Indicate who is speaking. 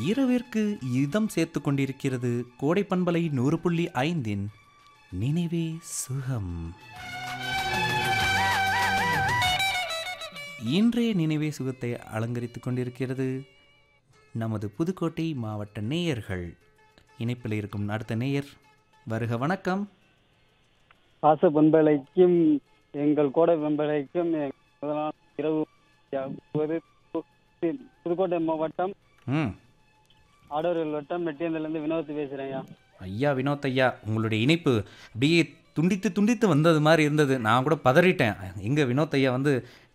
Speaker 1: இரவிற்கு இதம் சேர்த்து கொண்டிருக்கிறது கோடை பண்பலை நூறு புள்ளி ஐந்தின் நினைவே சுகம் இன்றைய நினைவே சுகத்தை அலங்கரித்துக் கொண்டிருக்கிறது நமது புதுக்கோட்டை மாவட்ட நேயர்கள் இணைப்பில் இருக்கும் அடுத்த நேயர் வருக வணக்கம்
Speaker 2: பாச பண்பலைக்கும் எங்கள் கோடை பண்பலைக்கும் எங்கள் முதலாம் இரவு யாவது பு- புதுக்கோட்டை மாவட்டம்
Speaker 1: ம்
Speaker 2: ஆடோரியல் வட்டம் மெட்டியந்திலிருந்து வினோத் பேசுகிறேன் ஐயா
Speaker 1: ஐயா வினோத் ஐயா உங்களுடைய இணைப்பு அப்படியே துண்டித்து துண்டித்து வந்தது மாதிரி இருந்தது நான் கூட பதறிட்டேன் எங்கே வினோத் ஐயா வந்து